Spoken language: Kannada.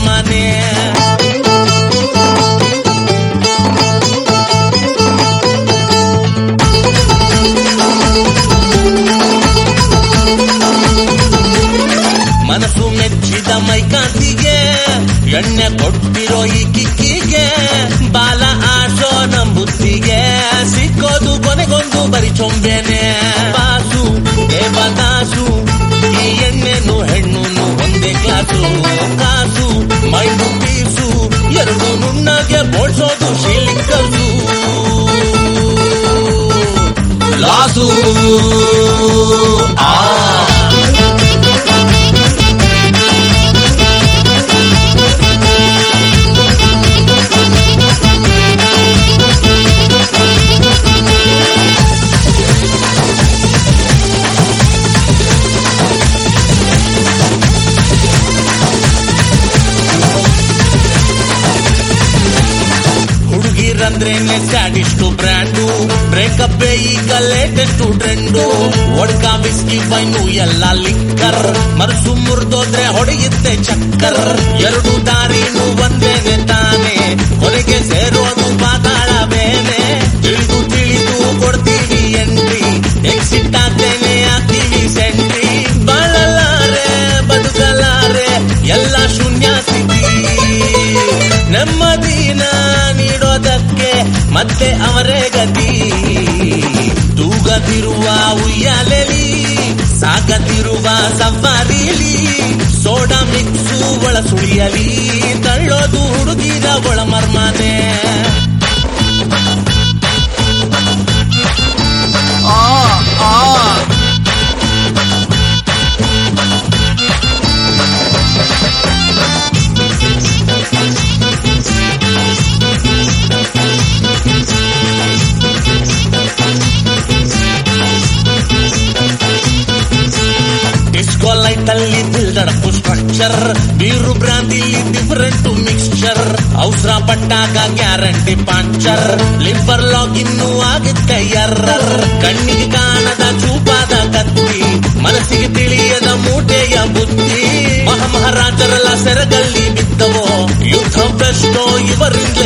ಮರ್ಮಾನೆ ಮನಸ್ಸು ಮೆಚ್ಚಿದ ಮೈಕಾಂತಿಗೆ ಎಣ್ಣೆ ಕೊಟ್ಟಿರೋ ಈ ಕಿಕ್ಕಿಗೆ ಬಾಲ ಆಶೋ ನಮ್ ಬುದ್ಧಿಗೆ ಸಿಕ್ಕೋದು ಕೊನೆಗೊಂದು ಬರಿ ಚೊಂಬೆನೆ ಬಾಸು ದೇವದಾಸು ಈ ಎಣ್ಣೆನು ಹೆಣ್ಣು ಒಂದೇ ಕ್ಲಾಸು ಕಾಸು ಮೈಂಡು ಪೀಸು ಎರಡು ನುಣ್ಣಗೆ ಬೋಳ್ಸೋದು ಶಿಲಿಕ್ಕಸು ಲಾಸು ಆ ಹುಡುಗಿರಂದ್ರೇನೆ ಸ್ಯಾಡಿಸ್ಟು ಬ್ರ್ಯಾಂಡು ಬ್ರೇಕಪ್ ಈಗ latest trend vodka whisky wine ಎಲ್ಲ ಲಿಕ್ಕರ್ ಮನಸ್ಸು ಮುರಿದೋದ್ರೆ ಹೊಡೆಯುತ್ತೆ ಚಕ್ಕರ್ ಎರಡು ದಾರಿನೂ ಒಂದೇನೆ ತಾನೆ ಹೊರಗೆ ಸೇರೋದು ಪಾತಾಳ ಬೇನೆ ತಿಳಿದು ತಿಳಿದು ಕೊಡ್ತೀವಿ ಎಂಟ್ರಿ ಎಕ್ಸಿಟ್ ಆಗ್ತೇನೆ ಹಾಕ್ತೀವಿ ಸೆಂಟ್ರಿ ಬಾಳಲಾರೆ ಬದುಕಲಾರೆ ಎಲ್ಲ ಶೂನ್ಯ ಸ್ಥಿತಿ ನೆಮ್ಮದಿನ ನೀಡೋದಕ್ಕೆ ಮತ್ತೆ ಅವರೇ ಗತಿ ತೂಗದಿರುವ ಉಯ್ಯಾಲೆಲಿ ಸಾಗದಿರುವ ಸವಾರಿಲಿ ಸೋಡಾ ಮಿಕ್ಸು ಒಳ ಸುಳಿಯಲಿ ತಳ್ಳೋದು ಹುಡುಗಿರ ಒಳ ಮರ್ಮಾನೆ ಆ ಆ ಡಿಸ್ಕೋ ಲೈಟ್ ಅಲ್ಲಿ ದಿಲ್ದಡಪ್ಪು ಸ್ಟ್ರಕ್ಚರ್ ಬೀರು ಬ್ರಾಂದಿಲಿ ಡಿಫರೆಂಟ್ ಮಿಕ್ಸ್ಚರ್ ಅವಸರ ಪಟ್ಟಾಗ ಗ್ಯಾರಂಟಿ ಪಾಂಚರ್ ಲಿವರ್ ಲಾಕ್ ಇನ್ನೂ ಆಗುತ್ತೆ ಎರರ್ ಕಣ್ಣಿಗೆ ಕಾಣದ ಚೂಪಾದ ಕತ್ತಿ ಮನಸ್ಸಿಗೆ ತಿಳಿಯದ ಮೂಟೆಯ ಬುದ್ಧಿ ಮಹಾಮಹಾರಾಜರೆಲ್ಲ ಸೆರಗಲ್ಲಿ ಬಿದ್ದವೋ ಯುದ್ಧ ಬೆಸ್ಟೋ ಇವರಿಂದ